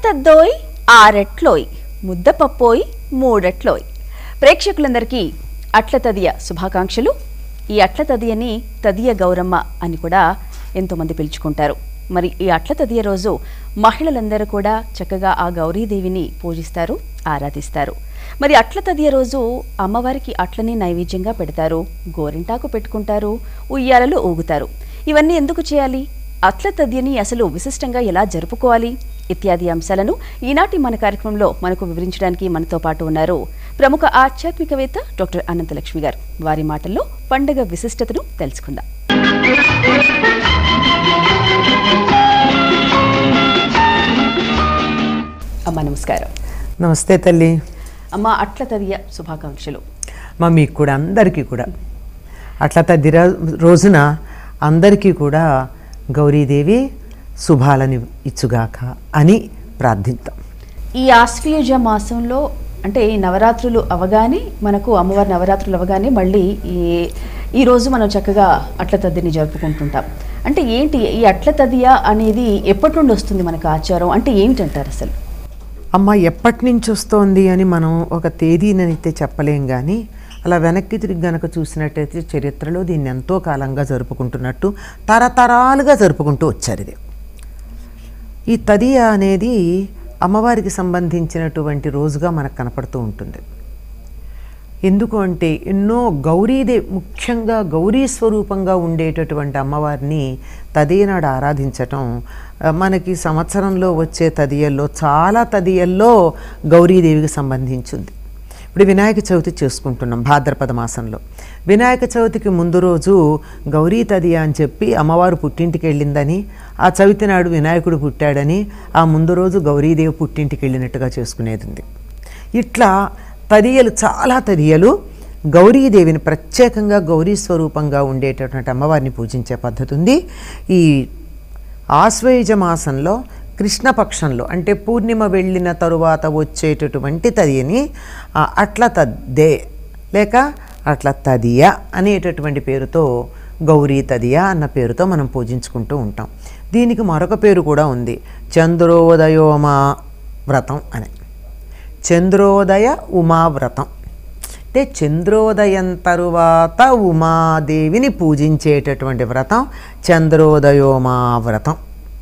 ఎంతద్దోయ్ ఆరెట్లోయ్ ముద్దపప్పోయ్ మూడెట్లోయ్ ప్రేక్షకులందరికీ అట్ల తదియ శుభాకాంక్షలు ఈ అట్ల తదియని తదియ గౌరమ్మ అని కూడా ఎంతోమంది పిలుచుకుంటారు మరి ఈ అట్ల తదియ రోజు మహిళలందరూ కూడా చక్కగా ఆ గౌరీదేవిని పూజిస్తారు ఆరాధిస్తారు మరి అట్ల తదియ రోజు అమ్మవారికి అట్లని నైవేద్యంగా పెడతారు గోరింటాకు పెట్టుకుంటారు ఉయ్యాలలు ఊగుతారు ఇవన్నీ ఎందుకు చేయాలి అట్ల తద్యని అసలు విశిష్టంగా ఎలా జరుపుకోవాలి ఇత్యాది అంశాలను ఈనాటి మన కార్యక్రమంలో మనకు వివరించడానికి మనతో పాటు ఉన్నారు ప్రముఖ ఆధ్యాత్మికవేత్త డాక్టర్ అనంతలక్ష్మి గారు వారి మాటల్లో పండగ విశిష్టతను తెలుసుకుందాం అమ్మ నమస్కారం నమస్తే తల్లి అమ్మ అట్ల తదియ శుభాకాంక్షలు మా మీకు కూడా అందరికీ కూడా అట్లా తద్ది రా- రోజున అందరికీ కూడా గౌరీదేవి శుభాలని ఇచ్చుగాక అని ప్రార్థిద్దాం ఈ ఆశ్వయుజ మాసంలో అంటే ఈ నవరాత్రులు అవగానే మనకు అమ్మవారి నవరాత్రులు అవగానే మళ్ళీ ఈ ఈ రోజు మనం చక్కగా అట్ల తద్దిని జరుపుకుంటుంటాం అంటే ఏంటి ఈ అట్ల తదియ అనేది ఎప్పటి నుండి వస్తుంది మనకు ఆచారం అంటే ఏమిటంటారు అసలు అమ్మ ఎప్పటి నుంచి వస్తోంది అని మనం ఒక తేదీనైతే చెప్పలేం కానీ అలా వెనక్కి తిరిగి గనక చూసినట్టయితే చరిత్రలో దీన్ని ఎంతో కాలంగా జరుపుకుంటున్నట్టు తరతరాలుగా జరుపుకుంటూ వచ్చారు ఇది ఈ తదియ అనేది అమ్మవారికి సంబంధించినటువంటి రోజుగా మనకు కనపడుతూ ఉంటుంది ఎందుకు అంటే ఎన్నో గౌరీదే ముఖ్యంగా గౌరీ స్వరూపంగా ఉండేటటువంటి అమ్మవారిని తదియనాడు ఆరాధించటం ఆ, మనకి సంవత్సరంలో వచ్చే తదియల్లో చాలా తదియల్లో గౌరీదేవికి సంబంధించింది ఇప్పుడు వినాయక చవితి చేసుకుంటున్నాం భాద్రపద మాసంలో వినాయక చవితికి ముందు రోజు గౌరీ తదియ అని చెప్పి అమ్మవారు పుట్టింటికి వెళ్ళిందని ఆ చవితి నాడు వినాయకుడు పుట్టాడని ఆ ముందు రోజు గౌరీదేవి పుట్టింటికి వెళ్ళినట్టుగా చేసుకునేది ఉంది ఇట్లా తదియలు చాలా తదియలు గౌరీదేవిని ప్రత్యేకంగా గౌరీ స్వరూపంగా ఉండేటటువంటి అమ్మవారిని పూజించే పద్ధతి ఉంది ఈ ఆశ్వయుజ మాసంలో కృష్ణపక్షంలో అంటే పూర్ణిమ వెళ్ళిన తరువాత వచ్చేటటువంటి తదియని ఆ, అట్ల తద్దే లేక అట్ల తదియ అనేటటువంటి పేరుతో గౌరీ తదియ అన్న పేరుతో మనం పూజించుకుంటూ ఉంటాం దీనికి మరొక పేరు కూడా ఉంది చంద్రోదయోమా వ్రతం అని చంద్రోదయ ఉమావ్రతం అంటే చంద్రోదయం తరువాత ఉమాదేవిని పూజించేటటువంటి వ్రతం చంద్రోదయోమా వ్రతం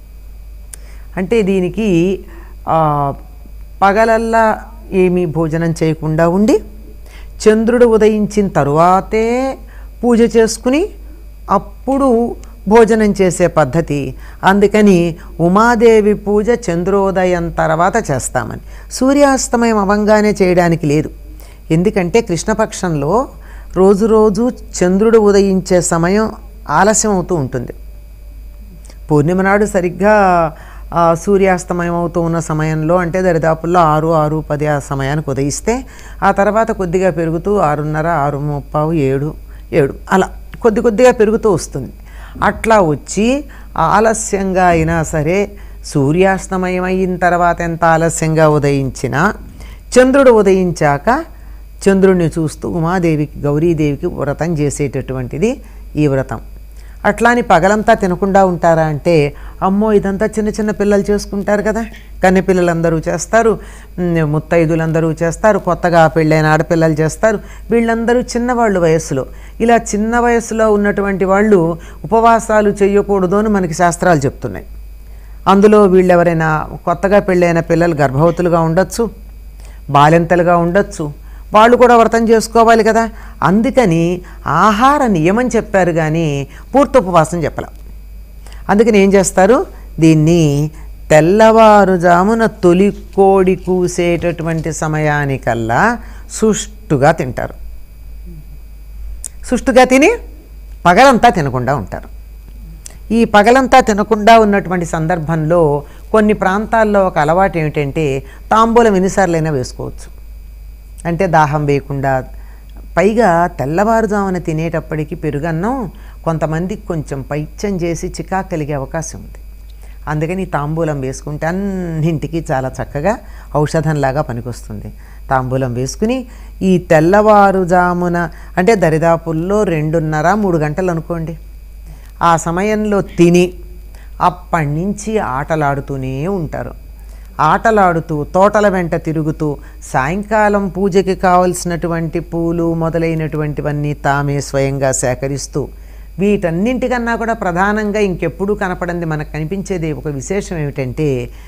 అంటే దీనికి ఆ, పగలల్లా ఏమీ భోజనం చేయకుండా ఉండి చంద్రుడు ఉదయించిన తరువాతే పూజ చేసుకుని అప్పుడు భోజనం చేసే పద్ధతి అందుకని ఉమాదేవి పూజ చంద్రోదయం తర్వాత చేస్తామని సూర్యాస్తమయం అవంగానే చేయడానికి లేదు ఎందుకంటే కృష్ణపక్షంలో రోజు రోజు చంద్రుడు ఉదయించే సమయం ఆలస్యం అవుతూ ఉంటుంది పూర్ణిమ నాడు సరిగ్గా ఆ, సూర్యాస్తమయం అవుతూ ఉన్న సమయంలో అంటే దరిదాపుల్లో ఆరు ఆరు పది ఆ సమయానికి ఉదయిస్తే ఆ తర్వాత కొద్దిగా పెరుగుతూ ఆరున్నర ఆరు ముప్పావు ఏడు ఏడు అలా కొద్ది కొద్దిగా పెరుగుతూ వస్తుంది అట్లా వచ్చి ఆలస్యంగా అయినా సరే సూర్యాస్తమయం అయిన తర్వాత ఎంత ఆలస్యంగా ఉదయించినా చంద్రుడు ఉదయించాక చంద్రుడిని చూస్తూ ఉమాదేవికి గౌరీదేవికి వ్రతం చేసేటటువంటిది ఈ వ్రతం అట్లా అని పగలంతా తినకుండా ఉంటారా అంటే అమ్మో ఇదంతా చిన్న చిన్న పిల్లలు చేసుకుంటారు కదా కన్నె పిల్లలందరూ చేస్తారు ఉమ్, ముత్తైదులందరూ చేస్తారు కొత్తగా పెళ్ళైన ఆడపిల్లలు చేస్తారు వీళ్ళందరూ చిన్నవాళ్ళు వయస్సులో ఇలా చిన్న వయస్సులో ఉన్నటువంటి వాళ్ళు ఉపవాసాలు చేయకూడదు అని మనకి శాస్త్రాలు చెప్తున్నాయి అందులో వీళ్ళెవరైనా కొత్తగా పెళ్ళైన పిల్లలు గర్భవతులుగా ఉండొచ్చు బాలింతలుగా ఉండొచ్చు వాళ్ళు కూడా వ్రతం చేసుకోవాలి కదా అందుకని ఆహార నియమం చెప్పారు కానీ పూర్తి ఉపవాసం చెప్పలే అందుకని ఏం చేస్తారు దీన్ని తెల్లవారుజామున తొలి కోడి కూసేటటువంటి సమయానికల్లా సుష్టుగా తింటారు సుష్టుగా తిని పగలంతా తినకుండా ఉంటారు ఈ పగలంతా తినకుండా ఉన్నటువంటి సందర్భంలో కొన్ని ప్రాంతాల్లో ఒక అలవాటు ఏమిటంటే తాంబూలం ఎన్నిసార్లైనా వేసుకోవచ్చు అంటే దాహం వేయకుండా పైగా తెల్లవారుజామున తినేటప్పటికి పెరుగన్నం కొంతమందికి కొంచెం పైత్యం చేసి చికాకు కలిగే అవకాశం ఉంది అందుకని ఈ తాంబూలం వేసుకుంటే అన్నింటికి చాలా చక్కగా ఔషధంలాగా పనికొస్తుంది తాంబూలం వేసుకుని ఈ తెల్లవారుజామున అంటే దరిదాపుల్లో రెండున్నర మూడు గంటలు అనుకోండి ఆ సమయంలో తిని అప్పటి నుంచి ఆటలాడుతూనే ఉంటారు ఆటలాడుతూ తోటల వెంట తిరుగుతూ సాయంకాలం పూజకి కావలసినటువంటి పూలు మొదలైనటువంటివన్నీ తామే స్వయంగా సేకరిస్తూ వీటన్నింటికన్నా కూడా ప్రధానంగా ఇంకెప్పుడూ కనపడింది మనకు కనిపించేది ఒక విశేషం ఏమిటంటే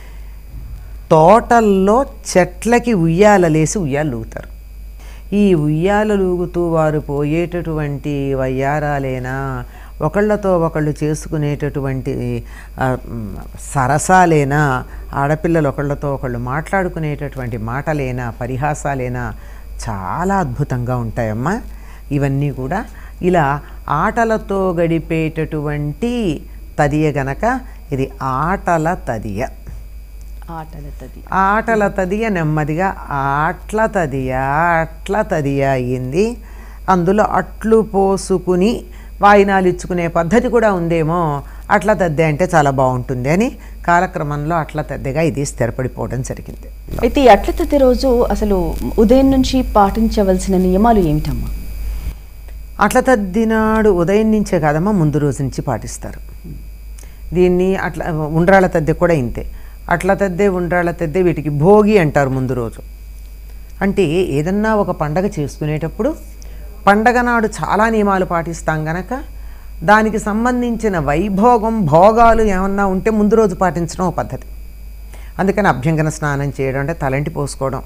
తోటల్లో చెట్లకి ఉయ్యాలలేసి ఉయ్యాలూగుతారు ఈ ఉయ్యాలలూగుతూ వారు పోయేటటువంటి వయ్యారాలేనా ఒకళ్ళతో ఒకళ్ళు చేసుకునేటటువంటి ఆ, మ్, సరసాలేనా ఆడపిల్లలు ఒకళ్ళతో ఒకళ్ళు మాట్లాడుకునేటటువంటి మాటలేనా పరిహాసాలేనా చాలా అద్భుతంగా ఉంటాయమ్మా ఇవన్నీ కూడా ఇలా ఆటలతో గడిపేటటువంటి తదియ గనక ఇది ఆటల తదియ ఆటల తది ఆటల తదియ నెమ్మదిగా ఆట్ల తదియ అట్ల తదియ అయ్యింది అందులో అట్లు పోసుకుని వాయినాలు ఇచ్చుకునే పద్ధతి కూడా ఉందేమో అట్ల తద్దె అంటే చాలా బాగుంటుంది అని కాలక్రమంలో అట్ల తద్దెగా ఇది స్థిరపడిపోవడం జరిగింది అయితే ఈ అట్ల తది రోజు అసలు ఉదయం నుంచి పాటించవలసిన నియమాలు ఏమిటమ్మా అట్ల తద్దినాడు ఉదయం నుంచే కాదమ్మా ముందు రోజు నుంచి పాటిస్తారు దీన్ని అట్లా ఉండ్రాళ్ళ తద్దె కూడా ఇంతే అట్ల తద్దె ఉండ్రాళ్ళ తద్దె వీటికి భోగి అంటారు ముందు రోజు అంటే ఏదన్నా ఒక పండగ చేసుకునేటప్పుడు పండగ నాడు చాలా నియమాలు పాటిస్తాం గనక దానికి సంబంధించిన వైభోగం భోగాలు ఏమన్నా ఉంటే ముందు రోజు పాటించడం ఒక పద్ధతి అందుకని అభ్యంగన స్నానం చేయడం అంటే తలంటి పోసుకోవడం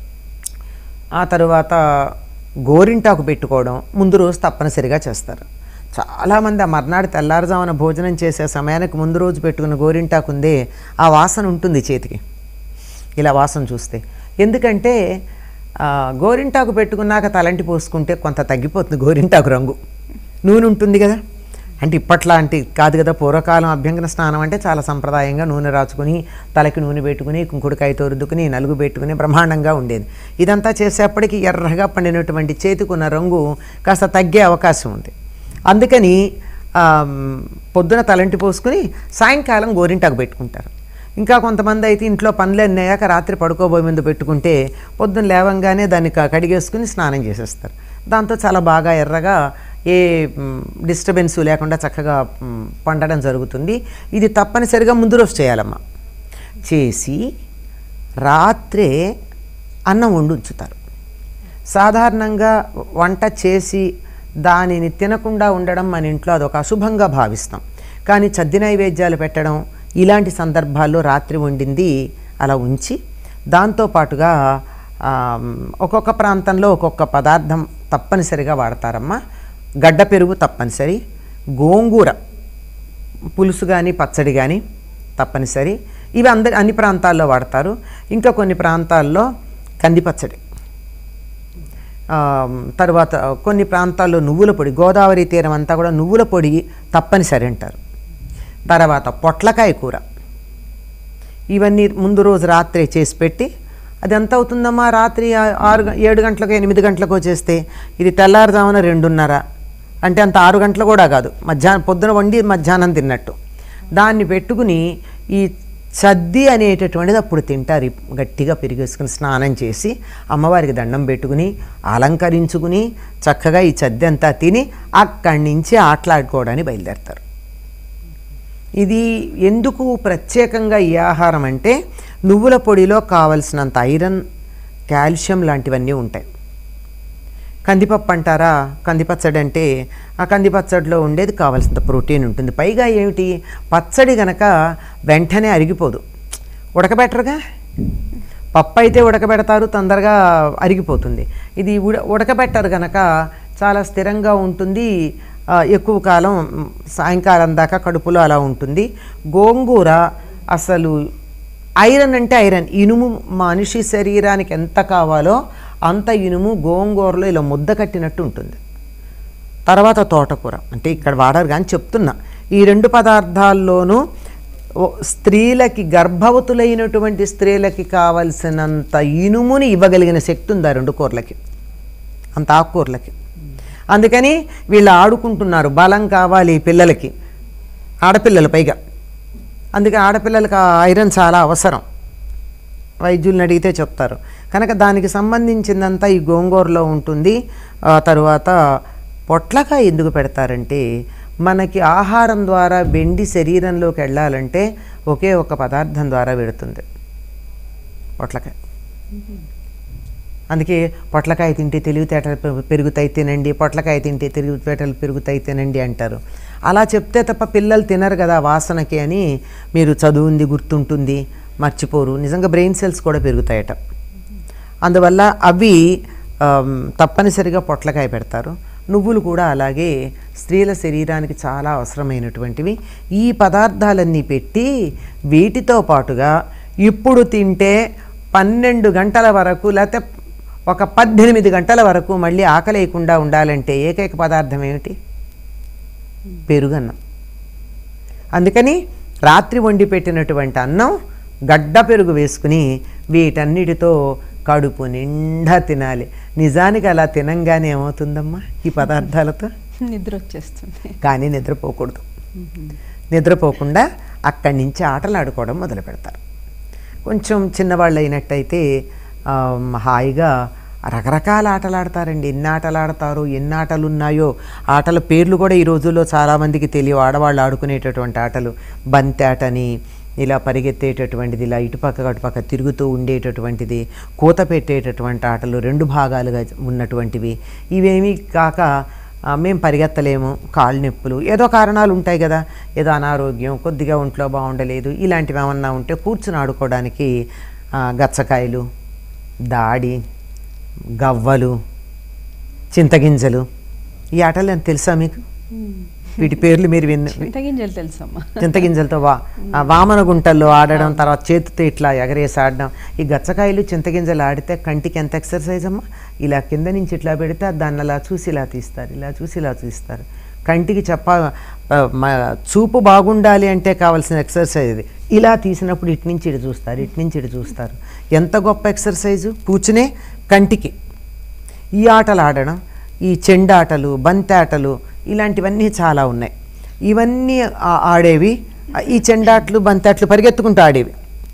ఆ తరువాత గోరింటాకు పెట్టుకోవడం ముందు రోజు తప్పనిసరిగా చేస్తారు చాలామంది ఆ మర్నాడు తెల్లారుజామున భోజనం చేసే సమయానికి ముందు రోజు పెట్టుకున్న గోరింటాకు ఉందే ఆ వాసన ఉంటుంది చేతికి ఇలా వాసన చూస్తే ఎందుకంటే ఆ, గోరింటాకు పెట్టుకున్నాక తలంటి పోసుకుంటే కొంత తగ్గిపోతుంది గోరింటాకు రంగు నూనె ఉంటుంది కదా అంటే ఇప్పట్లాంటి కాదు కదా పూర్వకాలం అభ్యంగన స్నానం అంటే చాలా సంప్రదాయంగా నూనె రాచుకుని తలకి నూనె పెట్టుకుని కుంకుడుకాయతో రుద్దుకుని నలుగు పెట్టుకుని బ్రహ్మాండంగా ఉండేది ఇదంతా చేసేప్పటికి ఎర్రగా పండినటువంటి చేతికున్న రంగు కాస్త తగ్గే అవకాశం ఉంది అందుకని ఆ, పొద్దున తలంటి పోసుకుని సాయంకాలం గోరింటాకు పెట్టుకుంటారు ఇంకా కొంతమంది అయితే ఇంట్లో పనులు అన్నాయాక రాత్రి పడుకోబోయే ముందు పెట్టుకుంటే పొద్దున్న లేవంగానే దాన్ని క- కడిగేసుకుని స్నానం చేసేస్తారు దాంతో చాలా బాగా ఎర్రగా ఏ డిస్టర్బెన్స్ లేకుండా చక్కగా మ్, పండడం జరుగుతుంది ఇది తప్పనిసరిగా ముందు రోజు చేయాలమ్మా చేసి రాత్రే అన్నం వండి ఉంచుతారు సాధారణంగా వంట చేసి దానిని తినకుండా ఉండడం మన ఇంట్లో అదొక అశుభంగా భావిస్తాం కానీ చద్ది నైవేద్యాలు పెట్టడం ఇలాంటి సందర్భాల్లో రాత్రి వండింది అలా ఉంచి దాంతోపాటుగా ఆ, ఒక్కొక్క ప్రాంతంలో ఒక్కొక్క పదార్థం తప్పనిసరిగా వాడతారమ్మా గడ్డ పెరుగు తప్పనిసరి గోంగూర పులుసు కానీ పచ్చడి కానీ తప్పనిసరి ఇవి అందరి అన్ని ప్రాంతాల్లో వాడతారు ఇంకా కొన్ని ప్రాంతాల్లో కంది పచ్చడి ఆ, తర్వాత కొన్ని ప్రాంతాల్లో నువ్వుల పొడి గోదావరి తీరం అంతా కూడా నువ్వుల పొడి తప్పనిసరి అంటారు తర్వాత పొట్లకాయ కూర ఇవన్నీ ముందు రోజు రాత్రి చేసి పెట్టి అది ఎంత అవుతుందమ్మా రాత్రి ఆ- ఆరు గ- ఏడు గంటలకు ఎనిమిది గంటలకు చేస్తే ఇది తెల్లారుజామున రెండున్నర అంటే అంత ఆరు గంటలు కూడా కాదు మధ్యాహ్నం పొద్దున వండి మధ్యాహ్నం తిన్నట్టు దాన్ని పెట్టుకుని ఈ చద్ది అనేటటువంటిది అప్పుడు తింటారు ఈ గట్టిగా పెరిగేసుకుని స్నానం చేసి అమ్మవారికి దండం పెట్టుకుని అలంకరించుకుని చక్కగా ఈ చద్ది అంతా తిని అక్కడి నుంచి ఆటలాడుకోవడానికి బయలుదేరతారు ఇది ఎందుకు ప్రత్యేకంగా ఈ ఆహారం అంటే నువ్వుల పొడిలో కావలసినంత ఐరన్ కాల్షియం లాంటివన్నీ ఉంటాయి కందిపప్పు అంటారా కందిపచ్చడి అంటే ఆ కందిపచ్చడిలో ఉండేది కావాల్సినంత ప్రోటీన్ ఉంటుంది పైగా ఏమిటి పచ్చడి గనక వెంటనే అరిగిపోదు ఉడకబెట్టరుగా పప్పు అయితే ఉడకబెడతారు తొందరగా అరిగిపోతుంది ఇది ఉడ ఉడకబెట్టరు గనక చాలా స్థిరంగా ఉంటుంది ఆ, ఎక్కువ కాలం మ్, సాయంకాలం దాకా కడుపులో అలా ఉంటుంది గోంగూర అసలు ఐరన్ అంటే ఐరన్ ఇనుము మనిషి శరీరానికి ఎంత కావాలో అంత ఇనుము గోంగూరలో ఇలా ముద్ద కట్టినట్టు ఉంటుంది తర్వాత తోటకూర అంటే ఇక్కడ వాడరు కానీ చెప్తున్నా ఈ రెండు పదార్థాల్లోనూ ఓ- స్త్రీలకి గర్భవతులైనటువంటి స్త్రీలకి కావలసినంత ఇనుముని ఇవ్వగలిగిన శక్తి ఉంది ఆ రెండు కూరలకి అంత ఆకుకూరలకి అందుకని వీళ్ళు ఆడుకుంటున్నారు బలం కావాలి పిల్లలకి ఆడపిల్లలు పైగా అందుకే ఆడపిల్లలకి ఆ ఐరన్ చాలా అవసరం వైద్యుల్ని అడిగితే చెప్తారు కనుక దానికి సంబంధించిందంతా ఈ గోంగూరలో ఉంటుంది ఆ తరువాత పొట్లకాయ ఎందుకు పెడతారంటే మనకి ఆహారం ద్వారా వెండి శరీరంలోకి వెళ్ళాలంటే ఒకే ఒక పదార్థం ద్వారా వెడుతుంది పొట్లకాయ అందుకే పొట్లకాయ తింటే తెలివితేటలు పె- పెరుగుతాయి తినండి పొట్లకాయ తింటే తెలివితేటలు పెరుగుతాయి తినండి అంటారు అలా చెప్తే తప్ప పిల్లలు తినరు కదా వాసనకి అని మీరు చదువుంది గుర్తుంటుంది మర్చిపోరు నిజంగా బ్రెయిన్ సెల్స్ కూడా పెరుగుతాయట అందువల్ల అవి ఆమ్, తప్పనిసరిగా పొట్లకాయ పెడతారు నువ్వులు కూడా అలాగే స్త్రీల శరీరానికి చాలా అవసరమైనటువంటివి ఈ పదార్థాలన్నీ పెట్టి వీటితో పాటుగా ఇప్పుడు తింటే పన్నెండు గంటల వరకు లేకపోతే ఒక పద్దెనిమిది గంటల వరకు మళ్ళీ ఆకలేయకుండా ఉండాలంటే ఏకైక పదార్థం ఏమిటి పెరుగన్నం అందుకని రాత్రి వండి పెట్టినటువంటి అన్నం గడ్డ పెరుగు వేసుకుని వీటన్నిటితో కడుపు నిండా తినాలి నిజానికి అలా తినంగానే ఏమవుతుందమ్మా ఈ పదార్థాలతో నిద్ర వచ్చేస్తుంది కానీ నిద్రపోకూడదు నిద్రపోకుండా అక్కడి నుంచి ఆటలు ఆడుకోవడం మొదలు పెడతారు కొంచెం చిన్నవాళ్ళు అయినట్టయితే ఆ, హాయిగా రకరకాల ఆటలు ఆడతారండి ఎన్ని ఆటలు ఆడతారు ఎన్ని ఆటలు ఉన్నాయో ఆటల పేర్లు కూడా ఈ రోజుల్లో చాలామందికి తెలియవు ఆడవాళ్ళు ఆడుకునేటటువంటి ఆటలు బంతి ఆటని ఇలా పరిగెత్తేటటువంటిది ఇలా ఇటుపక్క అటుపక్క తిరుగుతూ ఉండేటటువంటిది కూత పెట్టేటటువంటి ఆటలు రెండు భాగాలుగా ఉన్నటువంటివి ఇవేమీ కాక ఆ, మేము పరిగెత్తలేము కాళ్ళు నొప్పులు ఏదో కారణాలు ఉంటాయి కదా ఏదో అనారోగ్యం కొద్దిగా ఒంట్లో బాగుండలేదు ఇలాంటివి ఏమన్నా ఉంటే కూర్చుని ఆడుకోవడానికి ఆ, గచ్చకాయలు దాడి గవ్వలు చింతగింజలు ఈ ఆటలు అని తెలుసా మీకు వీటి పేర్లు మీరు విన్న చింతగింజలు తెలుసమ్మా చింతగింజలతో వా ఆ వామన గుంటల్లో ఆడడం తర్వాత చేతితో ఇట్లా ఎగరేసి ఆడడం ఈ గచ్చకాయలు చింతగింజలు ఆడితే కంటికి ఎంత ఎక్సర్సైజ్ అమ్మా ఇలా కింద నుంచి ఇట్లా పెడితే దాన్ని అలా చూసి ఇలా తీస్తారు ఇలా చూసి ఇలా తీస్తారు కంటికి చెప్ప ఆ, మ- చూపు బాగుండాలి అంటే కావాల్సిన ఎక్సర్సైజ్ ఇది ఇలా తీసినప్పుడు ఇటు నుంచి ఇటు చూస్తారు ఇటు నుంచి ఇటు చూస్తారు ఎంత గొప్ప ఎక్సర్సైజు కూర్చునే కంటికి ఈ ఆటలు ఆడడం ఈ చెండాటలు బంతాటలు ఇలాంటివన్నీ చాలా ఉన్నాయి ఇవన్నీ ఆ- ఆడేవి ఈ చెండాట్లు బంతాట్లు పరిగెత్తుకుంటూ ఆడేవి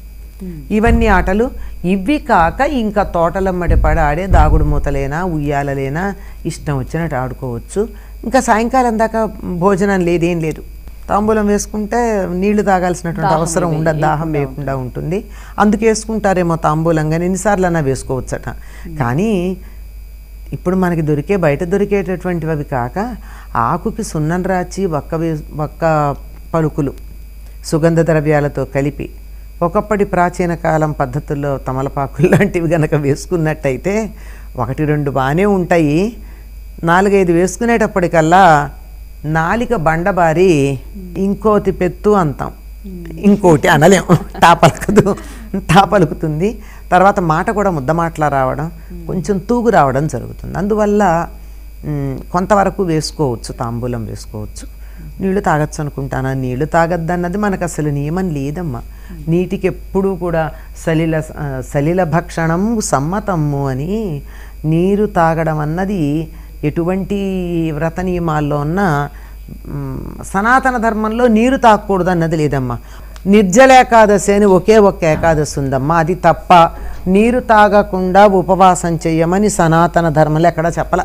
ఇవన్నీ ఆటలు ఇవి కాక ఇంకా తోటలమ్మడి పడి ఆడే దాగుడు మూతలేనా ఉయ్యాలలేనా ఇష్టం వచ్చినట్టు ఆడుకోవచ్చు ఇంకా సాయంకాలం దాకా భోజనం లేదేం లేదు తాంబూలం వేసుకుంటే నీళ్లు తాగాల్సినటువంటి దాహం అవసరం వే- ఉండదు దాహం వేయకుండా ఉంటుంది అందుకు వేసుకుంటారేమో తాంబూలం కానీ ఎన్నిసార్లు అన్నా వేసుకోవచ్చట కానీ ఇప్పుడు మనకి దొరికే బయట దొరికేటటువంటివి అవి కాక ఆకుకి సున్నం రాచి వక్క వే వక్క పలుకులు సుగంధ ద్రవ్యాలతో కలిపి ఒకప్పటి ప్రాచీన కాలం పద్ధతుల్లో తమలపాకులు లాంటివి గనక వేసుకున్నట్టయితే ఒకటి రెండు బాగానే ఉంటాయి నాలుగైదు వేసుకునేటప్పటికల్లా నాలిక బండబారి ఇంకోటి పెత్తు అంతాం ఇంకోటి అనలేం టా పలకదు టా పలుకుతుంది తర్వాత మాట కూడా ముద్ద మాటలా రావడం కొంచెం తూగు రావడం జరుగుతుంది అందువల్ల మ్, కొంతవరకు వేసుకోవచ్చు తాంబూలం వేసుకోవచ్చు నీళ్లు తాగొచ్చు అనుకుంటానా నీళ్లు తాగద్దన్నది మనకు అసలు నియమం లేదమ్మా నీటికి ఎప్పుడూ కూడా సలిల ఆ, సలిల భక్షణం సమ్మతమ్ము అని నీరు తాగడం అన్నది ఎటువంటి వ్రత నియమాల్లో ఉన్న మ్, సనాతన ధర్మంలో నీరు తాగకూడదు అన్నది లేదమ్మా నిర్జల ఏకాదశి అని ఒకే ఒక్క ఏకాదశి ఉందమ్మా అది తప్ప నీరు తాగకుండా ఉపవాసం చెయ్యమని సనాతన ధర్మంలో ఎక్కడా చెప్పల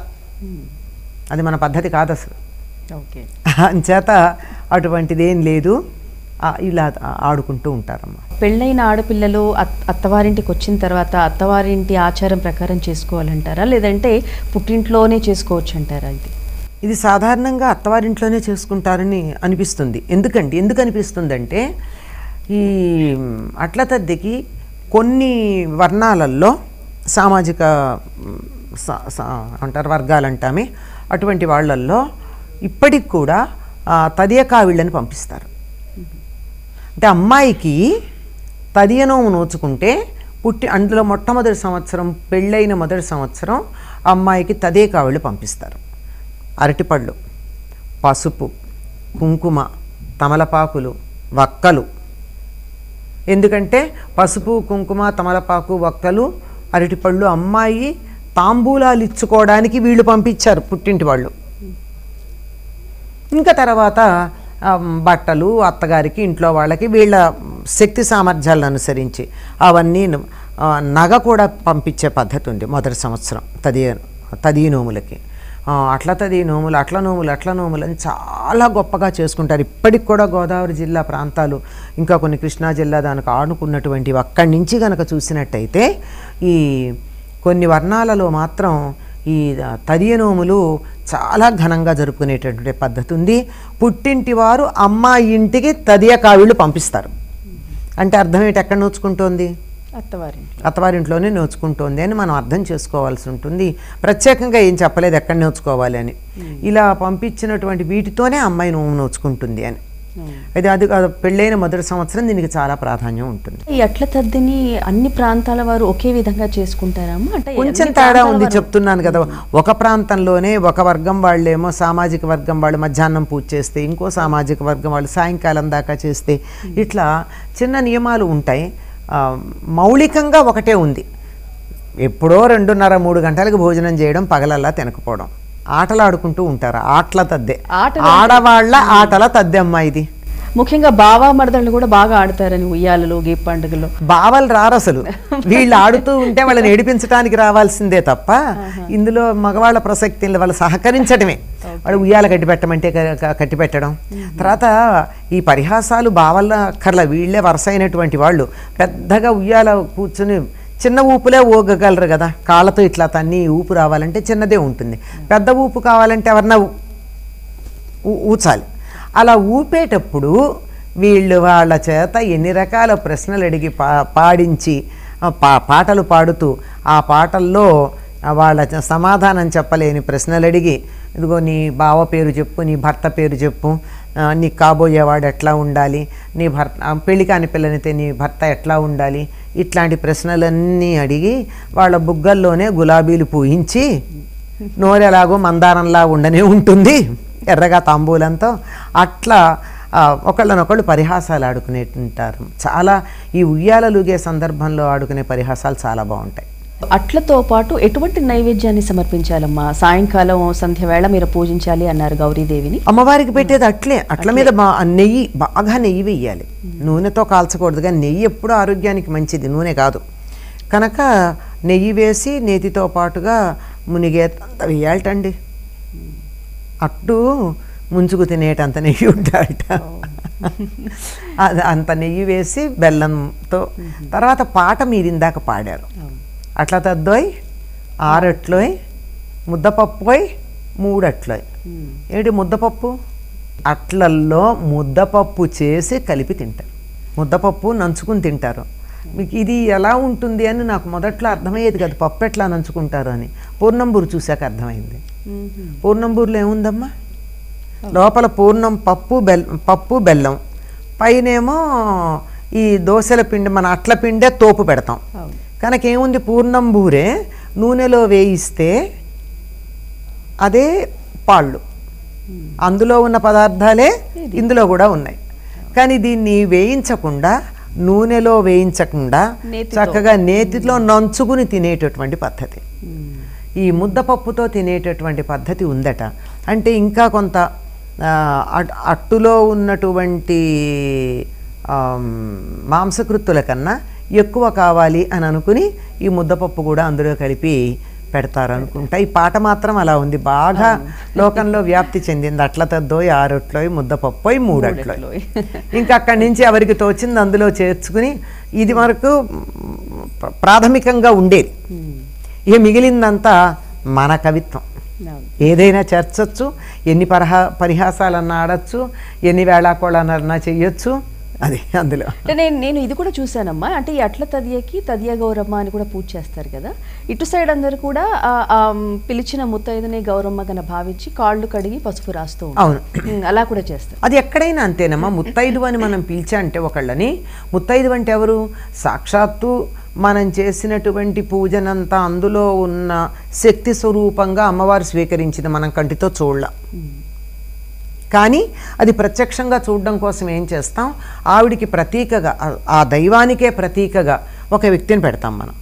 అది మన పద్ధతి కాదు అసలు ఓకే అంచేత అటువంటిది ఏం లేదు ఆ, ఇలా ఆడుకుంటూ ఉంటారమ్మా పెళ్ళైన ఆడపిల్లలు అత్- అత్తవారింటికి వచ్చిన తర్వాత అత్తవారింటి ఆచారం ప్రకారం చేసుకోవాలంటారా లేదంటే పుట్టింట్లోనే చేసుకోవచ్చు అంటారా ఇది ఇది సాధారణంగా అత్తవారింట్లోనే చేసుకుంటారని అనిపిస్తుంది ఎందుకంటే ఎందుకు అనిపిస్తుందంటే ఈ అట్ల తద్దెకి కొన్ని వర్ణాలలో సామాజిక మ్, స- స- అంటారు వర్గాలు అంటామే అటువంటి వాళ్ళల్లో ఇప్పటికి కూడా ఆ, తదియ కావిళ్ళని పంపిస్తారు అంటే అమ్మాయికి తదియ నోము నోచుకుంటే పుట్టి అందులో మొట్టమొదటి సంవత్సరం పెళ్ళైన మొదటి సంవత్సరం అమ్మాయికి తదే కావిళ్ళు పంపిస్తారు అరటిపళ్ళు పసుపు కుంకుమ తమలపాకులు వక్కలు ఎందుకంటే పసుపు కుంకుమ తమలపాకు వక్కలు అరటిపళ్ళు అమ్మాయి తాంబూలాలు ఇచ్చుకోవడానికి వీళ్ళు పంపించారు పుట్టింటి వాళ్ళు ఇంకా తర్వాత ఆ, బట్టలు అత్తగారికి ఇంట్లో వాళ్ళకి వీళ్ళ శక్తి సామర్థ్యాలను అనుసరించి అవన్నీ ఆ, నగ కూడా పంపించే పద్ధతి ఉంది మొదటి సంవత్సరం తది తదీ నోములకి ఆ, అట్లతది నోములు అట్ల నోములు అట్ల నోములు అని చాలా గొప్పగా చేసుకుంటారు ఇప్పటికి కూడా గోదావరి జిల్లా ప్రాంతాలు ఇంకా కొన్ని కృష్ణా జిల్లా దానికి ఆడుకున్నటువంటివి అక్కడి నుంచి కనుక చూసినట్టయితే ఈ కొన్ని వర్ణాలలో మాత్రం ఈ తదియ నోములు చాలా ఘనంగా జరుపుకునేటటువంటి పద్ధతి ఉంది పుట్టింటి వారు అమ్మాయి ఇంటికి తదియ కావిళ్ళు పంపిస్తారు అంటే అర్థం ఏంటి ఎక్కడ నోచుకుంటోంది అత్తవారింట్లో అత్తవారింట్లోనే నేర్చుకుంటోంది అని మనం అర్థం చేసుకోవాల్సి ఉంటుంది ప్రత్యేకంగా ఏం చెప్పలేదు ఎక్కడ నేర్చుకోవాలి అని ఇలా పంపించినటువంటి వీటితోనే అమ్మాయి నోము నోచుకుంటుంది అని అయితే అది అది పెళ్ళైన మొదటి సంవత్సరం దీనికి చాలా ప్రాధాన్యం ఉంటుంది ఈ అట్ల తద్దిని అన్ని ప్రాంతాల వారు ఒకే విధంగా చేసుకుంటారమ్మా అంటే కొంచెం అన్ని తేడా ప్రాంతాల ఉంది వారు- చెప్తున్నాను కదా ఒక ప్రాంతంలోనే ఒక వర్గం వాళ్ళేమో సామాజిక వర్గం వాళ్ళు మధ్యాహ్నం పూజ చేస్తే ఇంకో సామాజిక వర్గం వాళ్ళు సాయంకాలం దాకా చేస్తే ఇట్లా చిన్న నియమాలు ఉంటాయి ఆ, మౌలికంగా ఒకటే ఉంది ఎప్పుడో రెండున్నర మూడు గంటలకు భోజనం చేయడం పగలల్లా తినకపోవడం ఆటలు ఆడుకుంటూ ఉంటారు ఆటల తద్దే ఆటలు ఆడవాళ్ళ ఆటల తద్దే అమ్మా ఇది ముఖ్యంగా బావా మరదళ్ళు కూడా బాగా ఆడతారని ఉయ్యాలలో గే పండుగలో బావలు రారు అసలు వీళ్ళు ఆడుతూ ఉంటే వాళ్ళని ఏడిపించడానికి రావాల్సిందే తప్ప ఇందులో మగవాళ్ళ ప్రసక్తి లేదు. వాళ్ళు సహకరించడమే వాళ్ళు ఉయ్యాల కట్టి పెట్టమంటే క- క- కట్టి పెట్టడం తర్వాత ఈ పరిహాసాలు బావల్ల అక్కర్ల వీళ్ళే వరుస అయినటువంటి వాళ్ళు పెద్దగా ఉయ్యాల కూర్చుని చిన్న ఊపులే ఊగగలరు కదా కాళ్ళతో ఇట్లా తన్ని ఊపు రావాలంటే చిన్నదే ఉంటుంది పెద్ద ఊపు కావాలంటే ఎవరన్నా ఊ- ఊ- ఊచాలి అలా ఊపేటప్పుడు వీళ్ళు వాళ్ళ చేత ఎన్ని రకాల ప్రశ్నలు అడిగి పా పాడించి ఆ, పా పాటలు పాడుతూ ఆ పాటల్లో ఆ, వాళ్ళ చ- సమాధానం చెప్పలేని ప్రశ్నలు అడిగి ఇదిగో నీ బావ పేరు చెప్పు నీ భర్త పేరు చెప్పు ఆ, నీ కాబోయేవాడు ఎట్లా ఉండాలి నీ భర్త ఆ, పెళ్లి కాని పిల్లనితే నీ భర్త ఎట్లా ఉండాలి ఇట్లాంటి ప్రశ్నలన్నీ అడిగి వాళ్ళ బుగ్గల్లోనే గులాబీలు పూయించి నోరు ఎలాగో మందారంలా ఉండనే ఉంటుంది ఎర్రగా తాంబూలంతో అట్లా ఆ, ఒకళ్ళనొకళ్ళు పరిహాసాలు ఆడుకునేటుంటారు చాలా ఈ ఉయ్యాలలుగే సందర్భంలో ఆడుకునే పరిహాసాలు చాలా బాగుంటాయి అట్లతో పాటు ఎటువంటి నైవేద్యాన్ని సమర్పించాలమ్మా సాయంకాలం సంధ్య వేళ మీరు పూజించాలి అన్నారు గౌరీదేవిని అమ్మవారికి పెట్టేది అట్లే అట్ల మీద బా నెయ్యి బాగా నెయ్యి వేయాలి నూనెతో కాల్చకూడదు కానీ నెయ్యి ఎప్పుడూ ఆరోగ్యానికి మంచిది నూనె కాదు కనుక నెయ్యి వేసి నేతితో పాటుగా మునిగేంత వేయాలటండి అట్టు ముంచుకు తినేటంత నెయ్యి ఉంటాడట అది అంత నెయ్యి వేసి బెల్లంతో తర్వాత పాట మీరు ఇందాక పాడారు అట్లా తద్దోయ్ ఆరట్లోయ్ ముద్దపప్పుయ్ మూడట్లోయ్ ఏంటి ముద్దపప్పు అట్లల్లో ముద్దపప్పు చేసి కలిపి తింటారు ముద్దపప్పు నంచుకుని తింటారు మీకు ఇది ఎలా ఉంటుంది అని నాకు మొదట్లో అర్థమయ్యేది కదా పప్పు ఎట్లా నంచుకుంటారు అని పూర్ణంబూరు చూశాక అర్థమైంది పూర్ణంబూరులో ఏముందమ్మా లోపల పూర్ణం పప్పు బెల్ పప్పు బెల్లం పైనేమో ఈ దోశల పిండి మన అట్ల పిండే తోపు పెడతాం అవును. కనుక ఏముంది పూర్ణం బూరే నూనెలో వేయిస్తే అదే పాళ్ళు అందులో ఉన్న పదార్థాలే ఇందులో కూడా ఉన్నాయి కానీ దీన్ని వేయించకుండా నూనెలో వేయించకుండా నేతితో. చక్కగా నేతిలో నంచుకుని తినేటటువంటి పద్ధతి ఈ ముద్దపప్పుతో తినేటటువంటి పద్ధతి ఉందట అంటే ఇంకా కొంత ఆ, అట్- అట్టులో ఉన్నటువంటి ఆమ్, మాంసకృత్తుల కన్నా ఎక్కువ కావాలి అని అనుకుని ఈ ముద్దపప్పు కూడా అందులో కలిపి పెడతారు అనుకుంటా ఈ పాట మాత్రం అలా ఉంది బాగా లోకంలో వ్యాప్తి చెందింది అట్ల తద్దోయ్ ఆరొట్లోయ్ ముద్దపప్పోయ్ మూడట్లోయ్ మూడట్లోయ్. ఇంకా అక్కడి నుంచి ఎవరికి తోచింది అందులో చేర్చుకుని ఇది వరకు మ్, ప్ర- ప్రాథమికంగా ఉండేది ఇక మిగిలిందంతా మన కవిత్వం అవును. ఏదైనా చేర్చొచ్చు ఎన్ని పరహా పరిహాసాలన్నా ఆడచ్చు ఎన్ని వేళాకోళాలన్నా చెయ్యొచ్చు అది అందులో అంటే నేను నేను ఇది కూడా చూశానమ్మా అంటే ఈ అట్ల తదియకి తదియ గౌరమ్మ అని కూడా పూజ చేస్తారు కదా ఇటు సైడ్ అందరు కూడా ఆ- ఆ పిలిచిన ముత్తైదుని గౌరమ్మ గన భావించి కాళ్ళు కడిగి పసుపు రాస్తూ ఉంటారు. అవును ఉమ్, అలా కూడా చేస్తారు అది ఎక్కడైనా అంతేనమ్మా ముత్తైదు అని మనం పిలిచా అంటే ఒకళ్ళని ముత్తైదు అంటే ఎవరు సాక్షాత్తు మనం చేసినటువంటి పూజనంతా అందులో ఉన్న శక్తి స్వరూపంగా అమ్మవారు స్వీకరించింది మనం కంటితో చూడలా కానీ అది ప్రత్యక్షంగా చూడడం కోసం ఏం చేస్తాం ఆవిడికి ప్రతీకగా ఆ- ఆ దైవానికే ప్రతీకగా ఒక వ్యక్తిని పెడతాం మనం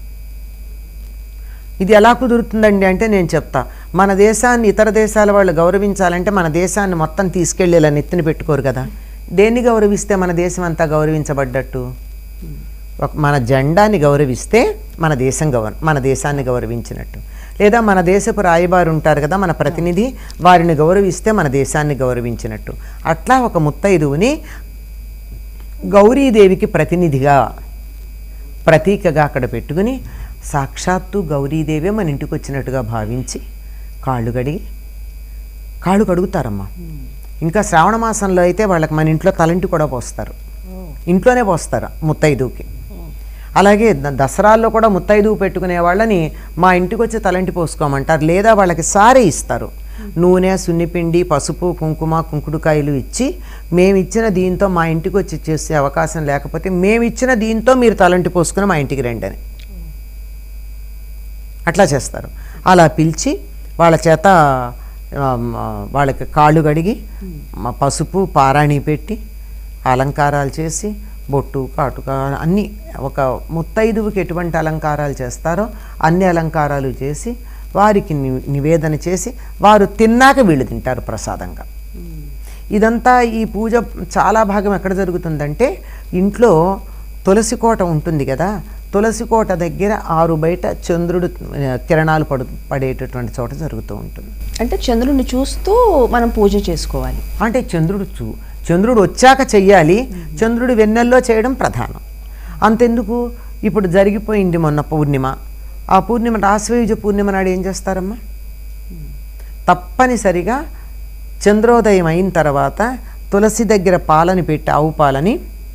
ఇది ఎలా కుదురుతుందండి అంటే నేను చెప్తా మన దేశాన్ని ఇతర దేశాల వాళ్ళు గౌరవించాలంటే మన దేశాన్ని మొత్తం తీసుకెళ్ళి ఇలా నెత్తిన పెట్టుకోరు కదా దేన్ని గౌరవిస్తే మన దేశం అంతా గౌరవించబడ్డట్టు ఒక మన జెండాని గౌరవిస్తే మన దేశం గౌర మన దేశాన్ని గౌరవించినట్టు లేదా మన దేశపు రాయబారు ఉంటారు కదా మన ప్రతినిధి వారిని గౌరవిస్తే మన దేశాన్ని గౌరవించినట్టు అట్లా ఒక ముత్తైదువుని గౌరీదేవికి ప్రతినిధిగా ప్రతీకగా అక్కడ పెట్టుకుని సాక్షాత్తు గౌరీదేవే మన ఇంటికి వచ్చినట్టుగా భావించి కాళ్ళు కడిగి కాళ్ళు కడుగుతారమ్మా ఇంకా శ్రావణ మాసంలో అయితే వాళ్ళకి మన ఇంట్లో తలంటి కూడా పోస్తారు ఇంట్లోనే పోస్తారు ముత్తైదువుకి అలాగే ద- దసరాల్లో కూడా ముత్తైదువు పెట్టుకునే వాళ్ళని మా ఇంటికి వచ్చి తలంటి పోసుకోమంటారు లేదా వాళ్ళకి సారే ఇస్తారు నూనె సున్నిపిండి పసుపు కుంకుమ కుంకుడుకాయలు ఇచ్చి మేము ఇచ్చిన దీంతో మా ఇంటికి వచ్చి చేసే అవకాశం లేకపోతే మేము ఇచ్చిన దీంతో మీరు తలంటి పోసుకుని మా ఇంటికి రండి అని అట్లా చేస్తారు అలా పిలిచి వాళ్ళ చేత ఆ, మ, వాళ్ళకి కాళ్ళు కడిగి మ, పసుపు పారాణి పెట్టి అలంకారాలు చేసి బొట్టు కాటుక అన్నీ ఒక ముత్తైదువుకి ఎటువంటి అలంకారాలు చేస్తారో అన్ని అలంకారాలు చేసి వారికి ని- నివేదన చేసి వారు తిన్నాక వీళ్ళు తింటారు ప్రసాదంగా ఇదంతా ఈ పూజ చాలా భాగం ఎక్కడ జరుగుతుందంటే ఇంట్లో తులసి కోట ఉంటుంది కదా తులసి కోట దగ్గర ఆరు బయట చంద్రుడు ఆ, కిరణాలు పడు పడేటటువంటి చోట జరుగుతూ ఉంటుంది అంటే చంద్రుడిని చూస్తూ మనం పూజ చేసుకోవాలి అంటే చంద్రుడు చూ చంద్రుడు వచ్చాక చెయ్యాలి చంద్రుడు వెన్నెల్లో చేయడం ప్రధానం అంతెందుకు ఇప్పుడు జరిగిపోయింది మొన్న పూర్ణిమ ఆ పూర్ణిమ రాశ్వయుజ పూర్ణిమ నాడు ఏం చేస్తారమ్మా తప్పనిసరిగా చంద్రోదయం అయిన తర్వాత తులసి దగ్గర పాలని పెట్టి ఆవు పాలని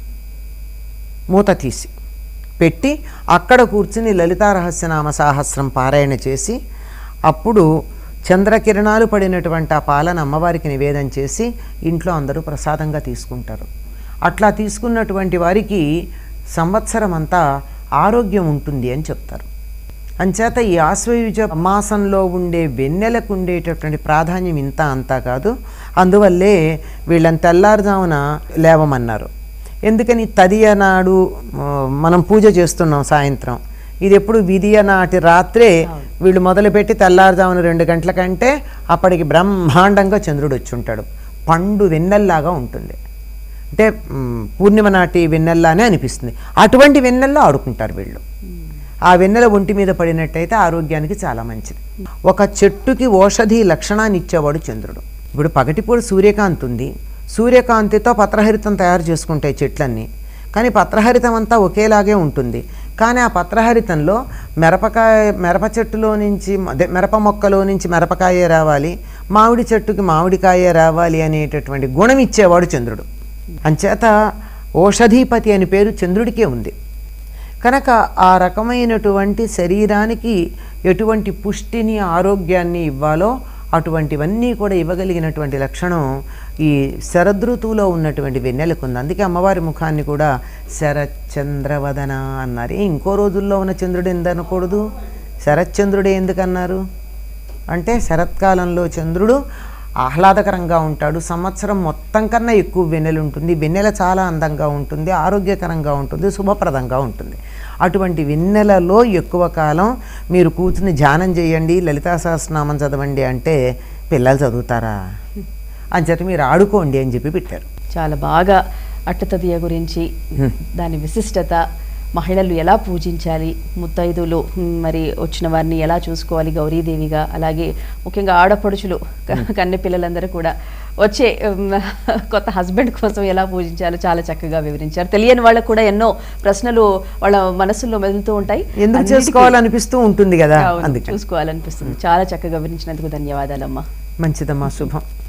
మూత తీసి పెట్టి అక్కడ కూర్చుని లలితా రహస్యనామ సాహస్రం పారాయణ చేసి అప్పుడు చంద్రకిరణాలు పడినటువంటి ఆ పాలన అమ్మవారికి నివేదన చేసి ఇంట్లో అందరూ ప్రసాదంగా తీసుకుంటారు అట్లా తీసుకున్నటువంటి వారికి సంవత్సరం అంతా ఆరోగ్యం ఉంటుంది అని చెప్తారు అంచేత ఈ ఆశ్వయుజ మాసంలో ఉండే వెన్నెలకు ఉండేటటువంటి ప్రాధాన్యం ఇంత అంతా కాదు అందువల్లే వీళ్ళని తెల్లారుజామున లేవమన్నారు ఎందుకని తదియ నాడు ఆ, మనం పూజ చేస్తున్నాం సాయంత్రం ఇది ఎప్పుడు విధియ నాటి రాత్రే వీళ్ళు మొదలుపెట్టి తెల్లారుజామున రెండు గంటల కంటే అప్పటికి బ్రహ్మాండంగా చంద్రుడు వచ్చి ఉంటాడు పండు వెన్నెల్లాగా ఉంటుంది అంటే మ్, పూర్ణిమ నాటి వెన్నెల్లానే అనిపిస్తుంది అటువంటి వెన్నెల్లో ఆడుకుంటారు వీళ్ళు ఆ వెన్నెల ఒంటి మీద పడినట్టయితే ఆరోగ్యానికి చాలా మంచిది ఒక చెట్టుకి ఓషధి లక్షణాన్ని ఇచ్చేవాడు చంద్రుడు ఇప్పుడు పగటిపూట సూర్యకాంతి ఉంది సూర్యకాంతితో పత్రహరితం తయారు చేసుకుంటాయి చెట్లన్నీ కానీ పత్రహరితం అంతా ఒకేలాగే ఉంటుంది కానీ ఆ పత్రహరితంలో మిరపకాయ మిరప చెట్టులో నుంచి అదే మిరప మొక్కలో నుంచి మిరపకాయే రావాలి మామిడి చెట్టుకి మామిడికాయే రావాలి అనేటటువంటి గుణం ఇచ్చేవాడు చంద్రుడు అంచేత ఓషధీపతి అని పేరు చంద్రుడికే ఉంది కనుక ఆ రకమైనటువంటి శరీరానికి ఎటువంటి పుష్టిని ఆరోగ్యాన్ని ఇవ్వాలో అటువంటివన్నీ కూడా ఇవ్వగలిగినటువంటి లక్షణం ఈ శరదృతువులో ఉన్నటువంటి వెన్నెలకు ఉంది అందుకే అమ్మవారి ముఖాన్ని కూడా శరచంద్రవదన అన్నారు ఏ, ఇంకో రోజుల్లో ఉన్న చంద్రుడు ఎందుకనకూడదు శరత్చంద్రుడే ఎందుకన్నారు అంటే శరత్కాలంలో చంద్రుడు ఆహ్లాదకరంగా ఉంటాడు సంవత్సరం మొత్తం కన్నా ఎక్కువ వెన్నెల ఉంటుంది వెన్నెల చాలా అందంగా ఉంటుంది ఆరోగ్యకరంగా ఉంటుంది శుభప్రదంగా ఉంటుంది అటువంటి వెన్నెలలో ఎక్కువ కాలం మీరు కూర్చుని ధ్యానం చేయండి లలితా సహస్రనామం చదవండి అంటే పిల్లలు చదువుతారా అంచేత మీరు ఆడుకోండి అని చెప్పి పెట్టారు చాలా బాగా అట్టతదియ గురించి దాని విశిష్టత మహిళలు ఎలా పూజించాలి ముత్తైదులు మ్, మరి వచ్చిన వారిని ఎలా చూసుకోవాలి గౌరీదేవిగా అలాగే ముఖ్యంగా ఆడపడుచులు క- కన్నె పిల్లలందరూ కూడా వచ్చే మ్, కొత్త హస్బెండ్ కోసం ఎలా పూజించాలో చాలా చక్కగా వివరించారు తెలియని వాళ్ళకు కూడా ఎన్నో ప్రశ్నలు వాళ్ళ మనసులో మెదులుతూ ఉంటాయి ఎందుకు అన్నిటికీ- చేసుకోవాలనిపిస్తూ ఉంటుంది కదా అవును, అందుకని చూసుకోవాలనిపిస్తుంది చాలా చక్కగా వివరించినందుకు ధన్యవాదాలమ్మా మంచిదమ్మా శుభం